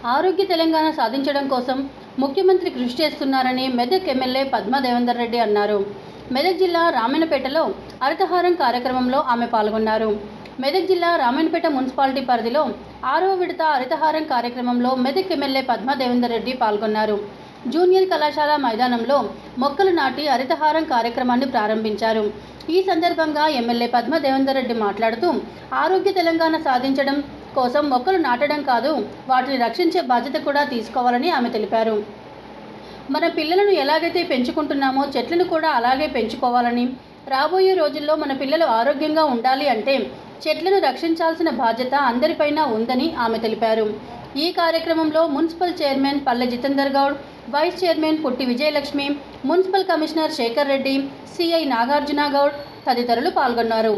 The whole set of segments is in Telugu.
ఆరోగ్య తెలంగాణ సాధించడం కోసం ముఖ్యమంత్రి కృషి చేస్తున్నారని మెదక్ ఎమ్మెల్యే పద్మా దేవేందర్ రెడ్డి అన్నారు మెదక్ జిల్లా రామాయణపేటలో హరితహారం కార్యక్రమంలో ఆమె పాల్గొన్నారు మెదక్ జిల్లా రామాయణపేట మున్సిపాలిటీ పరిధిలో ఆరవ విడత హరితహారం కార్యక్రమంలో మెదక్ ఎమ్మెల్యే పద్మా దేవేందర్ రెడ్డి పాల్గొన్నారు జూనియర్ కళాశాల మైదానంలో మొక్కలు నాటి హరితహారం కార్యక్రమాన్ని ప్రారంభించారు ఈ సందర్భంగా ఎమ్మెల్యే పద్మ దేవేందర్ రెడ్డి మాట్లాడుతూ ఆరోగ్య తెలంగాణ సాధించడం కోసం మొక్కలు నాటడం కాదు వాటిని రక్షించే బాధ్యత కూడా తీసుకోవాలని ఆమె తెలిపారు మన పిల్లలను ఎలాగైతే పెంచుకుంటున్నామో చెట్లను కూడా అలాగే పెంచుకోవాలని రాబోయే రోజుల్లో మన పిల్లలు ఆరోగ్యంగా ఉండాలి అంటే చెట్లను రక్షించాల్సిన బాధ్యత అందరిపైన ఉందని ఆమె తెలిపారు ఈ కార్యక్రమంలో మున్సిపల్ చైర్మన్ పల్లె Jitender Goud vice chairman Putti Vijayalakshmi municipal commissioner Shekar Reddy CI Nagarjuna Goud తదితరులు పాల్గొన్నారు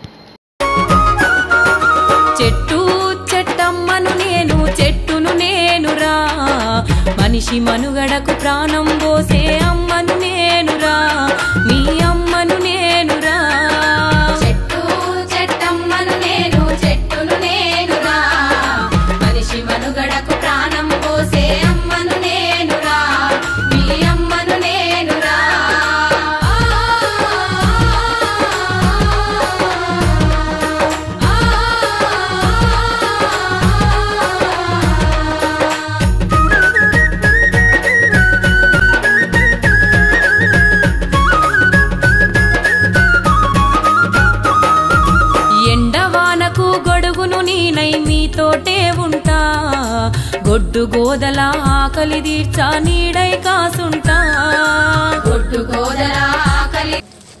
చెట్టు చెట్టమ్మను నేను చెట్టును నేనురా మనిషి మనుగడకు ప్రాణం పోసే అమ్మను నేనురా మీ అమ్మను నేనురా చెట్టు చెట్టమ్మను నేను చెట్టును నేనురా మనిషి మనుగడకు ప్రాణం పోసే అమ్మను నేనురా మీ అమ్మను నేనురా ఎండవానకు గొడుగును నీనై మీతోటే ఉంటా గొడ్డు గోదల ఆకలి తీర్చా నీడై కాసుంటా గొడ్డు గోదల ఆకలి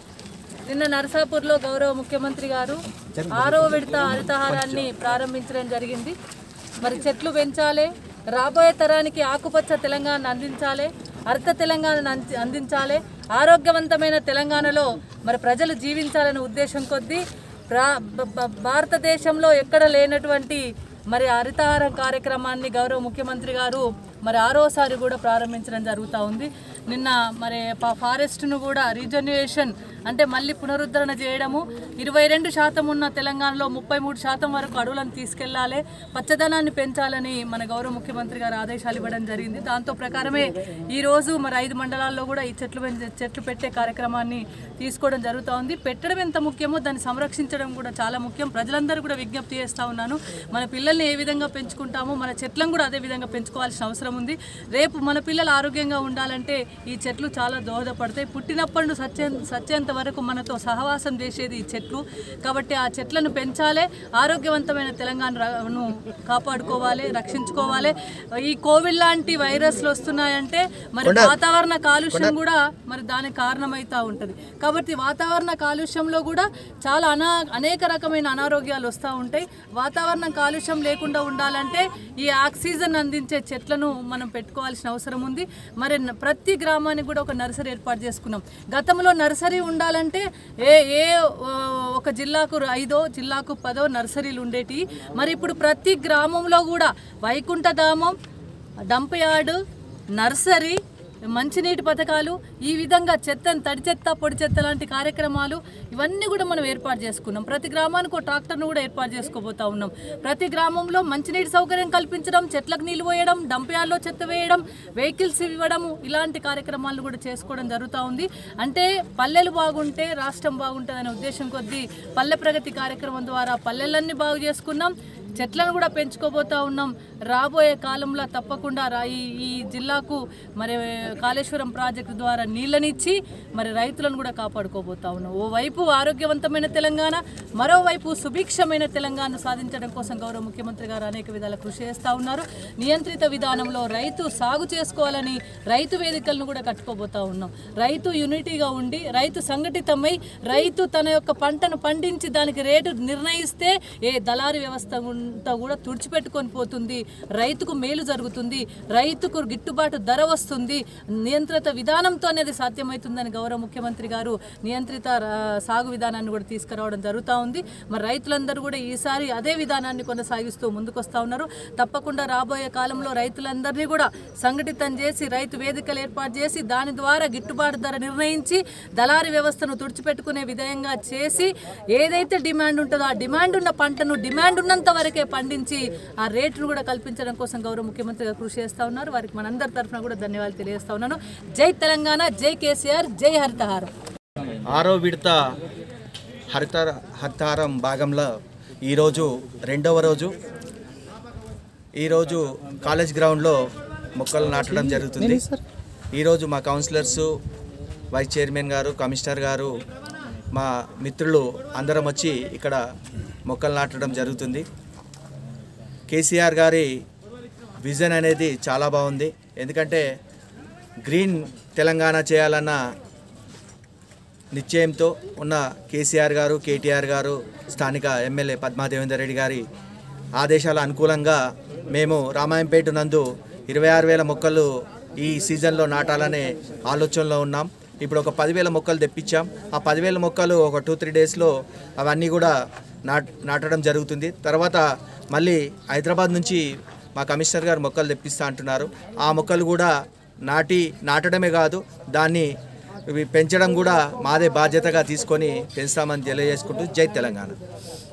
నిన్న నరసాపూర్లో గౌరవ ముఖ్యమంత్రి గారు ఆరో విడత హరితహారాన్ని ప్రారంభించడం జరిగింది మరి చెట్లు పెంచాలి రాబోయే తరానికి ఆకుపచ్చ తెలంగాణ అందించాలి హరిత తెలంగాణ అందించాలి ఆరోగ్యవంతమైన తెలంగాణలో మరి ప్రజలు జీవించాలనే ఉద్దేశం కొద్దీ ప్రా బ- బ- భారతదేశంలో ఎక్కడ లేనటువంటి మరి హరితహారం కార్యక్రమాన్ని గౌరవ ముఖ్యమంత్రి గారు మరి ఆరోసారి కూడా ప్రారంభించడం జరుగుతూ ఉంది నిన్న మరి ప- ఫారెస్ట్ను కూడా రీజన్యుయేషన్ అంటే మళ్ళీ పునరుద్ధరణ చేయడము ఇరవై రెండు శాతం ఉన్న తెలంగాణలో ముప్పై మూడు శాతం వరకు అడవులను తీసుకెళ్లాలి పచ్చదనాన్ని పెంచాలని మన గౌరవ ముఖ్యమంత్రి గారు ఆదేశాలు ఇవ్వడం జరిగింది దాంతో ప్రకారమే ఈ రోజు మరి ఐదు మండలాల్లో కూడా ఈ చెట్లు పెంచే చెట్లు పెట్టే కార్యక్రమాన్ని తీసుకోవడం జరుగుతూ ఉంది పెట్టడం ఎంత ముఖ్యమో దాన్ని సంరక్షించడం కూడా చాలా ముఖ్యం ప్రజలందరూ కూడా విజ్ఞప్తి చేస్తూ ఉన్నాను మన పిల్లల్ని ఏ విధంగా పెంచుకుంటామో మన చెట్లను కూడా అదే విధంగా పెంచుకోవాల్సిన అవసరం ఉంది రేపు మన పిల్లలు ఆరోగ్యంగా ఉండాలంటే ఈ చెట్లు చాలా దోహదపడతాయి పుట్టినప్పటి నుండి సత్యం సత్యంత వరకు మనతో సహవాసం చేసేది ఈ చెట్లు కాబట్టి ఆ చెట్లను పెంచాలి ఆరోగ్యవంతమైన తెలంగాణను కాపాడుకోవాలి రక్షించుకోవాలి ఈ కోవిడ్ లాంటి వైరస్లు వస్తున్నాయంటే మరి వాతావరణ కాలుష్యం కూడా మరి దానికి కారణమవుతా ఉంటుంది కాబట్టి వాతావరణ కాలుష్యంలో కూడా చాలా అనా అనేక రకమైన అనారోగ్యాలు వస్తూ ఉంటాయి వాతావరణం కాలుష్యం లేకుండా ఉండాలంటే ఈ ఆక్సిజన్ అందించే చెట్లను మనం పెట్టుకోవాల్సిన అవసరం ఉంది మరి న- ప్రతి గ్రామానికి కూడా ఒక నర్సరీ ఏర్పాటు చేసుకున్నాం గతంలో నర్సరీ ఉండాలంటే ఏ ఏ ఓ, ఒక జిల్లాకు ఐదో జిల్లాకు పదో నర్సరీలు ఉండేటి మరి ఇప్పుడు ప్రతి గ్రామంలో కూడా వైకుంఠధామం డంప్ యార్డు నర్సరీ మంచినీటి పథకాలు ఈ విధంగా చెత్తను తడి చెత్త పొడి చెత్త లాంటి కార్యక్రమాలు ఇవన్నీ కూడా మనం ఏర్పాటు చేసుకున్నాం ప్రతి గ్రామానికి ఒక ట్రాక్టర్ను కూడా ఏర్పాటు చేసుకోబోతా ఉన్నాం ప్రతి గ్రామంలో మంచినీటి సౌకర్యం కల్పించడం చెట్లకు నీళ్ళు పోయడం డంప్ యార్డ్లో చెత్త వేయడం వెహికల్స్ ఇవ్వడం ఇలాంటి కార్యక్రమాలు కూడా చేసుకోవడం జరుగుతూ ఉంది అంటే పల్లెలు బాగుంటే రాష్ట్రం బాగుంటుంది అనే ఉద్దేశం కొద్దీ పల్లె ప్రగతి కార్యక్రమం ద్వారా పల్లెలన్నీ బాగు చేసుకున్నాం చెట్లను కూడా పెంచుకోబోతా ఉన్నాం రాబోయే కాలంలో తప్పకుండా రా ఈ ఈ జిల్లాకు మరి కాళేశ్వరం ప్రాజెక్టు ద్వారా నీళ్ళనిచ్చి మరి రైతులను కూడా కాపాడుకోబోతా ఉన్నాం ఓవైపు ఆరోగ్యవంతమైన తెలంగాణ మరోవైపు సుభిక్షమైన తెలంగాణ సాధించడం కోసం గౌరవ ముఖ్యమంత్రి గారు అనేక విధాల కృషి చేస్తూ ఉన్నారు నియంత్రిత విధానంలో రైతు సాగు చేసుకోవాలని రైతు వేదికలను కూడా కట్టుకోబోతా ఉన్నాం రైతు యూనిటీగా ఉండి రైతు సంఘటితమై రైతు తన యొక్క పంటను పండించి దానికి రేటు నిర్ణయిస్తే ఏ దళారీ వ్యవస్థ అంతా కూడా తుడిచిపెట్టుకొని పోతుంది రైతుకు మేలు జరుగుతుంది రైతుకు గిట్టుబాటు ధర వస్తుంది నియంత్రిత విధానంతో అనేది సాధ్యమవుతుందని గౌరవ ముఖ్యమంత్రి గారు నియంత్రిత రా- సాగు విధానాన్ని కూడా తీసుకురావడం జరుగుతూ ఉంది మరి రైతులందరూ కూడా ఈసారి అదే విధానాన్ని కొనసాగిస్తూ ముందుకొస్తా ఉన్నారు తప్పకుండా రాబోయే కాలంలో రైతులందరినీ కూడా సంఘటితం చేసి రైతు వేదికలు ఏర్పాటు చేసి దాని ద్వారా గిట్టుబాటు ధర నిర్ణయించి దళారీ వ్యవస్థను తుడిచిపెట్టుకునే విధంగా చేసి ఏదైతే డిమాండ్ ఉంటుందో ఆ డిమాండ్ ఉన్న పంటను డిమాండ్ ఉన్నంత వరకే రేట్లకే పండించి ఆ రేట్ను కూడా కల్పించడం కోసం గౌరవ ముఖ్యమంత్రి గారు కృషి చేస్తూ ఉన్నారు వారికి మనందరి తరఫున కూడా ధన్యవాదాలు తెలియజేస్తా ఉన్నాను జై తెలంగాణ జై కేసీఆర్ జై హరితహారం ఆరో విడత హరిత హరితారం భాగంలో ఈరోజు రెండవ రోజు ఈరోజు కాలేజ్ గ్రౌండ్లో మొక్కలు నాటడం జరుగుతుంది ఈరోజు మా కౌన్సిలర్స్ వైస్ చైర్మన్ గారు కమిషనర్ గారు మా మిత్రులు అందరం వచ్చి ఇక్కడ మొక్కలు నాటడం జరుగుతుంది కేసీఆర్ గారి విజన్ అనేది చాలా బాగుంది ఎందుకంటే గ్రీన్ తెలంగాణ చేయాలన్న నిశ్చయంతో ఉన్న కేసీఆర్ గారు కేటీఆర్ గారు స్థానిక ఎమ్మెల్యే పద్మా దేవేందర్ రెడ్డి గారి ఆదేశాల అనుకూలంగా మేము రామాయంపేట నందు ఇరవై ఆరు వేల మొక్కలు ఈ సీజన్లో నాటాలనే ఆలోచనలో ఉన్నాం ఇప్పుడు ఒక పదివేల మొక్కలు తెప్పించాం ఆ పదివేల మొక్కలు ఒక టూ త్రీ డేస్లో అవన్నీ కూడా నాట్ నాటడం జరుగుతుంది తర్వాత మళ్ళీ హైదరాబాద్ నుంచి మా కమిషనర్ గారు మొక్కలు తెప్పిస్తా అంటున్నారు ఆ మొక్కలు కూడా నాటి నాటడమే కాదు దాన్ని ఇవి పెంచడం కూడా మాదే బాధ్యతగా తీసుకొని పెంచుతామని తెలియజేసుకుంటూ జై తెలంగాణ